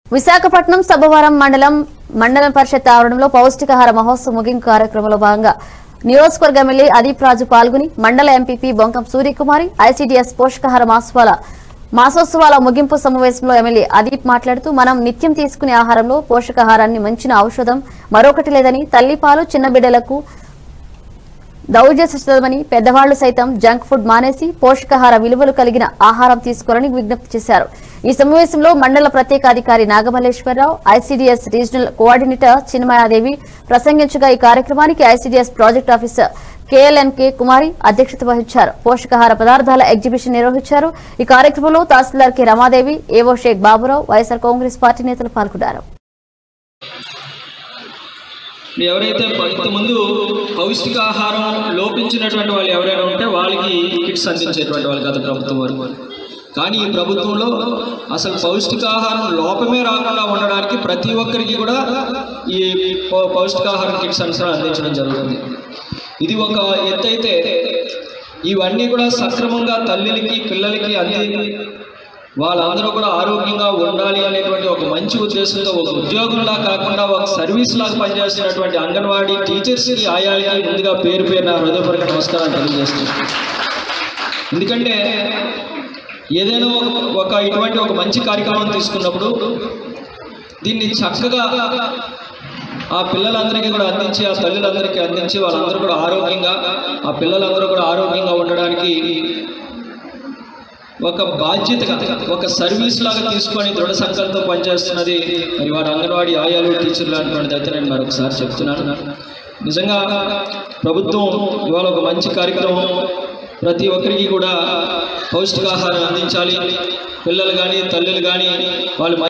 విశాఖపట్నం సభవరం మండలం మండల పరిషత్ ఆవరణంలో పౌష్టికాహార మహోత్సవ ముగింపు కార్యక్రమంలో భాగంగా నియోజకవర్గ ఎమ్మెల్యే అదీప్ రాజు పాల్గొని మండల ఎంపీపీ బొంకం సూర్యకుమారి ఐసీడీఎస్ పోషకాహార మాసోత్సవాల మాసోత్సవాల ముగింపు సమావేశంలో ఎమ్మెల్యే అదీప్ మాట్లాడుతూ మనం నిత్యం తీసుకునే ఆహారంలో పోషకాహారాన్ని మంచిన ఔషధం మరొకటి లేదని తల్లిపాలు చిన్న బిడ్డలకు దౌర్జస్యమని పెద్దవాళ్లు సైతం జంక్ ఫుడ్ మానేసి పోషకాహార విలువలు కలిగిన ఆహారం తీసుకోవాలని విజ్ఞప్తి చేశారు ఈ సమావేశంలో మండల ప్రత్యేక అధికారి Nagamalleswararao ICDS regional coordinator Chinmayadevi ప్రసంగించగా ఈ కార్యక్రమానికి ICDS project officer KLNK Kumari అధ్యక్షత వహించారు పోషకాహార పదార్థాల ఎగ్జిబిషన్ నిర్వహించారు ఈ కార్యక్రమంలో తహసీల్దార్ K Ramadevi AO Sheikh Baburao YSR Congress party నేతలు పాల్గొన్నారు ఎవరైతే ప- ఇంతకుముందు పౌష్టికాహారం లోపించినటువంటి వాళ్ళు ఎవరైనా ఉంటే వాళ్ళకి కిట్స్ అందించేటువంటి వాళ్ళు గత ప్రభుత్వం వరకు కానీ ఈ ప్రభుత్వంలో అసలు పౌష్టికాహారం లోపమే రాకుండా ఉండడానికి ప్రతి ఒక్కరికి కూడా ఈ పౌ- పౌష్టికాహారం కిట్స్ అంశాలు అందించడం జరుగుతుంది ఇది ఒక ఎత్తు అయితే ఇవన్నీ కూడా సక్రమంగా తల్లికి పిల్లలకి అంది వాళ్ళందరూ కూడా ఆరోగ్యంగా ఉండాలి అనేటువంటి ఒక మంచి ఉద్దేశంతో ఒక ఉద్యోగంలా కాకుండా ఒక సర్వీస్ లాగా పనిచేస్తున్నటువంటి అంగన్వాడీ టీచర్స్కి ఆయాలకి ముందుగా పేరు పేరు నా హృదయపూర్వక నమస్కారం తెలియజేస్తున్నాను ఎందుకంటే ఏదైనా ఒక- ఒక ఇటువంటి ఒక మంచి కార్యక్రమం తీసుకున్నప్పుడు దీన్ని చక్కగా ఆ పిల్లలందరికీ కూడా అందించి ఆ తల్లులందరికీ అందించి వాళ్ళందరూ కూడా ఆరోగ్యంగా ఆ పిల్లలందరూ కూడా ఆరోగ్యంగా ఉండడానికి ఒక బాధ్యతగా ఒక సర్వీస్ లాగా తీసుకొని దృఢ సంకల్పంతో పనిచేస్తున్నది మరి వాడు అంగన్వాడీ ఆయాలు టీచర్లు అటువంటిది అయితే నేను మరొకసారి చెప్తున్నాను నిజంగా ప్రభుత్వం ఇవాళ ఒక మంచి కార్యక్రమం ప్రతి ఒక్కరికి కూడా పౌష్టికాహారం అందించాలి పిల్లలు కానీ తల్లులు కానీ వాళ్ళు